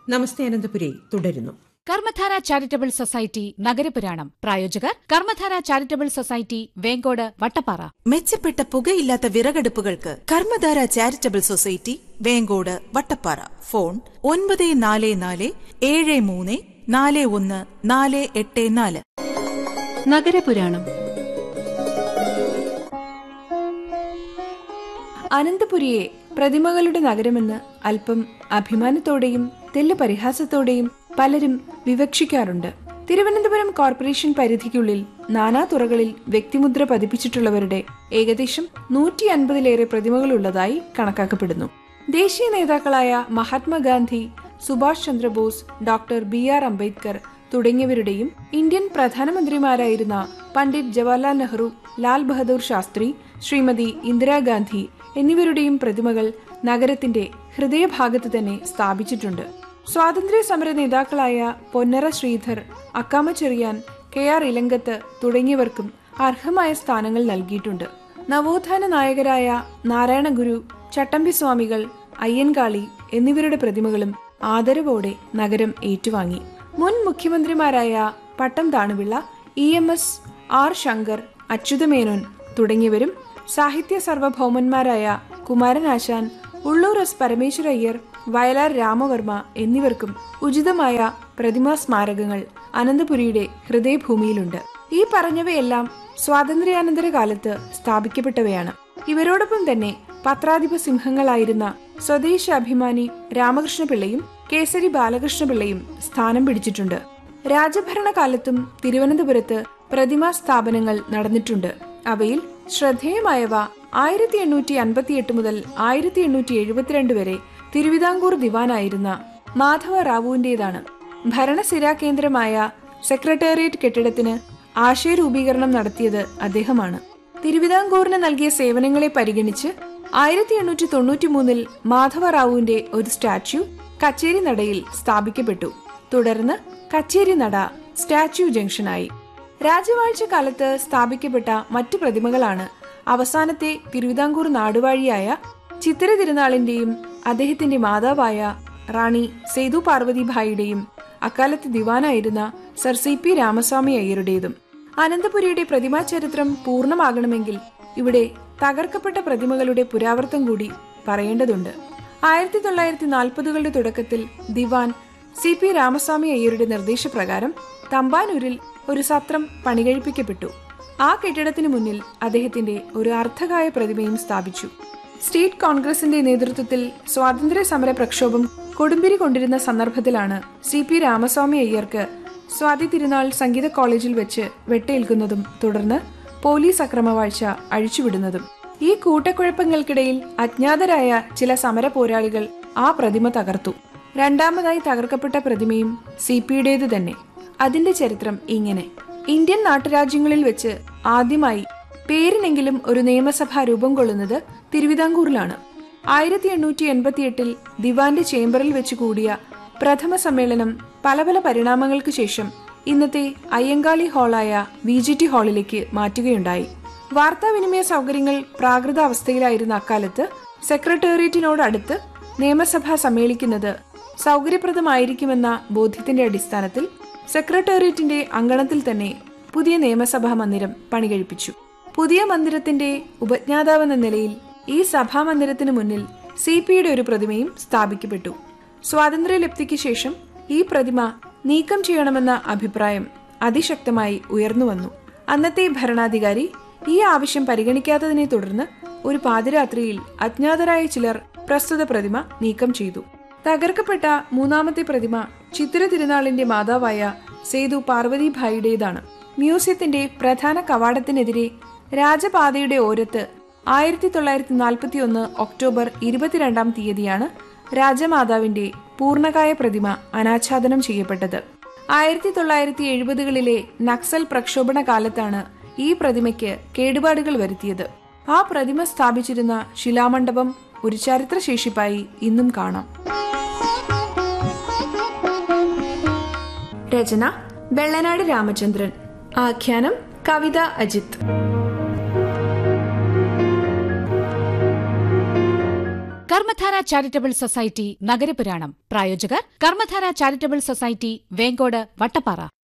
നമസ്തേ അനന്തപുരി തുടരുന്നു കർമ്മധാര charitable society നഗരപുരാണം പ്രായോജകർ കർമ്മധാര ചാരിറ്റബിൾ സൊസൈറ്റി വേങ്കോട് വട്ടപ്പാറ മെച്ചപ്പെട്ട പുകയില്ലാത്ത വിറകടുപ്പുകൾക്ക് കർമ്മധാര ചാരിറ്റബിൾ സൊസൈറ്റി വേങ്കോട് വട്ടപ്പാറ ഫോൺ ഒൻപത് നാല് നാല് ഏഴ് മൂന്ന് നാല് ഒന്ന് നാല് എട്ട് നാല് നഗരപുരാണം അനന്തപുരിയെ പ്രതിമകളുടെ നഗരമെന്ന് അല്പം അഭിമാനത്തോടെയും തെല്ല് പരിഹാസത്തോടെയും പലരും വിവക്ഷിക്കാറുണ്ട് തിരുവനന്തപുരം കോർപ്പറേഷൻ പരിധിക്കുള്ളിൽ നാനാ തുറകളിൽ വ്യക്തിമുദ്ര പതിപ്പിച്ചിട്ടുള്ളവരുടെ ഏകദേശം നൂറ്റി അൻപതിലേറെ പ്രതിമകളുള്ളതായി കണക്കാക്കപ്പെടുന്നു ദേശീയ നേതാക്കളായ Mahatma Gandhi Subhash Chandra Bose doctor B R Ambedkar തുടങ്ങിയവരുടെയും ഇന്ത്യൻ പ്രധാനമന്ത്രിമാരായിരുന്ന പണ്ഡിറ്റ് ജവഹർലാൽ നെഹ്റു ലാൽ ബഹദൂർ ശാസ്ത്രി ശ്രീമതി ഇന്ദിരാഗാന്ധി എന്നിവരുടെയും പ്രതിമകൾ നഗരത്തിന്റെ ഹൃദയഭാഗത്ത് തന്നെ സ്ഥാപിച്ചിട്ടുണ്ട് സ്വാതന്ത്ര്യ സമര നേതാക്കളായ പൊന്നറ ശ്രീധർ അക്കാമ ചെറിയാൻ കെ ആർ ഇലങ്കത്ത് തുടങ്ങിയവർക്കും അർഹമായ സ്ഥാനങ്ങൾ നൽകിയിട്ടുണ്ട് നവോത്ഥാന നായകരായ നാരായണ ഗുരു ചട്ടമ്പി സ്വാമികൾ അയ്യൻകാളി എന്നിവരുടെ പ്രതിമകളും ആദരവോടെ നഗരം ഏറ്റുവാങ്ങി മുൻ മുഖ്യമന്ത്രിമാരായ Pattom Thanu Pillai E M S R Sankar Achutha Menon തുടങ്ങിയവരും സാഹിത്യ സർവഭൗമന്മാരായ കുമാരനാശാൻ ഉള്ളൂർ എസ് പരമേശ്വര അയ്യർ വയലാർ രാമവർമ്മ എന്നിവർക്കും ഉചിതമായ പ്രതിമാ സ്മാരകങ്ങൾ അനന്തപുരിയുടെ ഹൃദയഭൂമിയിലുണ്ട് ഈ പറഞ്ഞവയെല്ലാം സ്വാതന്ത്ര്യാനന്തര കാലത്ത് സ്ഥാപിക്കപ്പെട്ടവയാണ് ഇവരോടൊപ്പം തന്നെ പത്രാധിപ സിംഹങ്ങളായിരുന്ന സ്വദേശ അഭിമാനി രാമകൃഷ്ണപിള്ളയും കേസരി ബാലകൃഷ്ണപിള്ളയും സ്ഥാനം പിടിച്ചിട്ടുണ്ട് രാജഭരണകാലത്തും തിരുവനന്തപുരത്ത് പ്രതിമാ സ്ഥാപനങ്ങൾ നടന്നിട്ടുണ്ട് അവയിൽ ശ്രദ്ധേയമായവ ആയിരത്തി എണ്ണൂറ്റി അൻപത്തിയെട്ട് മുതൽ ആയിരത്തി എണ്ണൂറ്റി എഴുപത്തിരണ്ട് വരെ തിരുവിതാംകൂർ ദിവാനായിരുന്ന മാധവ റാവുവിന്റേതാണ് ഭരണസിരാ കേന്ദ്രമായ സെക്രട്ടേറിയറ്റ് കെട്ടിടത്തിന് ആശയരൂപീകരണം നടത്തിയത് അദ്ദേഹമാണ് തിരുവിതാംകൂറിന് നൽകിയ സേവനങ്ങളെ പരിഗണിച്ച് ആയിരത്തി എണ്ണൂറ്റി തൊണ്ണൂറ്റി മൂന്നിൽ മാധവ റാവുവിന്റെ ഒരു സ്റ്റാച്യു കച്ചേരി നടയിൽ സ്ഥാപിക്കപ്പെട്ടു തുടർന്ന് കച്ചേരി നട സ്റ്റാച്യു ജംഗ്ഷനായി രാജവാഴ്ച കാലത്ത് സ്ഥാപിക്കപ്പെട്ട മറ്റു പ്രതിമകളാണ് അവസാനത്തെ തിരുവിതാംകൂർ നാടുവാഴിയായ ചിത്തിര തിരുനാളിന്റെയും അദ്ദേഹത്തിന്റെ മാതാവായ റാണി സേതു പാർവതിഭായിയുടെയും അക്കാലത്ത് ദിവാനായിരുന്ന സർ സി പി രാമസ്വാമി അയ്യരുടേതും അനന്തപുരിയുടെ പ്രതിമാ ചരിത്രം പൂർണ്ണമാകണമെങ്കിൽ ഇവിടെ തകർക്കപ്പെട്ട പ്രതിമകളുടെ പുരാവർത്തം കൂടി പറയേണ്ടതുണ്ട് ആയിരത്തി തൊള്ളായിരത്തി നാൽപ്പതുകളുടെ തുടക്കത്തിൽ ദിവാൻ സി പി രാമസ്വാമി അയ്യരുടെ നിർദ്ദേശപ്രകാരം തമ്പാനൂരിൽ ഒരു സത്രം പണികഴിപ്പിക്കപ്പെട്ടു ആ കെട്ടിടത്തിനു മുന്നിൽ അദ്ദേഹത്തിന്റെ ഒരു അർത്ഥകായ പ്രതിമയും സ്ഥാപിച്ചു സ്റ്റേറ്റ് കോൺഗ്രസിന്റെ നേതൃത്വത്തിൽ സ്വാതന്ത്ര്യ സമര പ്രക്ഷോഭം കൊടുമ്പിരി കൊണ്ടിരുന്ന സന്ദർഭത്തിലാണ് സി പി രാമസ്വാമി അയ്യർക്ക് സ്വാതി തിരുനാൾ സംഗീത കോളേജിൽ വെച്ച് വെട്ടേൽക്കുന്നതും തുടർന്ന് പോലീസ് അക്രമവാഴ്ച അഴിച്ചുവിടുന്നതും ഈ കൂട്ടക്കുഴപ്പങ്ങൾക്കിടയിൽ അജ്ഞാതരായ ചില സമര പോരാളികൾ ആ പ്രതിമ തകർത്തു രണ്ടാമതായി തകർക്കപ്പെട്ട പ്രതിമയും സി പിയുടേത് തന്നെ അതിന്റെ ചരിത്രം ഇങ്ങനെ ഇന്ത്യൻ നാട്ടുരാജ്യങ്ങളിൽ വെച്ച് ആദ്യമായി പേരിനെങ്കിലും ഒരു നിയമസഭ രൂപം കൊള്ളുന്നത് തിരുവിതാംകൂറിലാണ് ആയിരത്തി എണ്ണൂറ്റി എൺപത്തിയെട്ടിൽ ദിവാന്റെ ചേംബറിൽ വെച്ച് കൂടിയ പ്രഥമ സമ്മേളനം പല പല പരിണാമങ്ങൾക്ക് ശേഷം ഇന്നത്തെ അയ്യങ്കാളി ഹാളായ വി ജി ടി ഹാളിലേക്ക് മാറ്റുകയുണ്ടായി വാർത്താവിനിമയ സൗകര്യങ്ങൾ പ്രാകൃത അവസ്ഥയിലായിരുന്ന അക്കാലത്ത് സെക്രട്ടേറിയറ്റിനോടടുത്ത് നിയമസഭ സമ്മേളിക്കുന്നത് സൗകര്യപ്രദമായിരിക്കുമെന്ന ബോധ്യത്തിന്റെ അടിസ്ഥാനത്തിൽ സെക്രട്ടേറിയറ്റിന്റെ അങ്കണത്തിൽ തന്നെ പുതിയ നിയമസഭാ മന്ദിരം പണികഴിപ്പിച്ചു പുതിയ മന്ദിരത്തിന്റെ ഉപജ്ഞാതാവെന്ന നിലയിൽ ഈ സഭാ മന്ദിരത്തിന് മുന്നിൽ സി പിയുടെ ഒരു പ്രതിമയും സ്ഥാപിക്കപ്പെട്ടു സ്വാതന്ത്ര്യലബ്ധിക്ക് ശേഷം ഈ പ്രതിമ നീക്കം ചെയ്യണമെന്ന അഭിപ്രായം അതിശക്തമായി ഉയർന്നുവന്നു അന്നത്തെ ഭരണാധികാരി ഈ ആവശ്യം പരിഗണിക്കാത്തതിനെ തുടർന്ന് ഒരു പാതിരാത്രിയിൽ അജ്ഞാതരായ ചിലർ പ്രസ്തുത പ്രതിമ നീക്കം ചെയ്തു തകർക്കപ്പെട്ട മൂന്നാമത്തെ പ്രതിമ ചിത്തിര തിരുനാളിന്റെ മാതാവായ സേതു പാർവതിഭായിയുടേതാണ് മ്യൂസിയത്തിന്റെ പ്രധാന കവാടത്തിനെതിരെ രാജപാതയുടെ ഓരത്ത് ആയിരത്തി തൊള്ളായിരത്തി നാൽപ്പത്തി ഒന്ന് ഒക്ടോബർ ഇരുപത്തിരണ്ടാം തീയതിയാണ് രാജമാതാവിന്റെ പൂർണ്ണകായ പ്രതിമ അനാച്ഛാദനം ചെയ്യപ്പെട്ടത് ആയിരത്തി തൊള്ളായിരത്തി എഴുപതുകളിലെ നക്സൽ പ്രക്ഷോഭണ കാലത്താണ് ഈ പ്രതിമയ്ക്ക് കേടുപാടുകൾ വരുത്തിയത് ആ പ്രതിമ സ്ഥാപിച്ചിരുന്ന ശിലാമണ്ഡപം ഒരു ചരിത്രശേഷിപ്പായി ഇന്നും കാണാം രചന വെള്ളനാട് രാമചന്ദ്രൻ ആഖ്യാനം കവിത അജിത് കർമ്മ കർമ്മധാര ചാരിറ്റബിൾ സൊസൈറ്റി നഗരപുരാണം പ്രായോജകർ കർമ്മധാര ചാരിറ്റബിൾ സൊസൈറ്റി വേങ്കോട് വട്ടപ്പാറ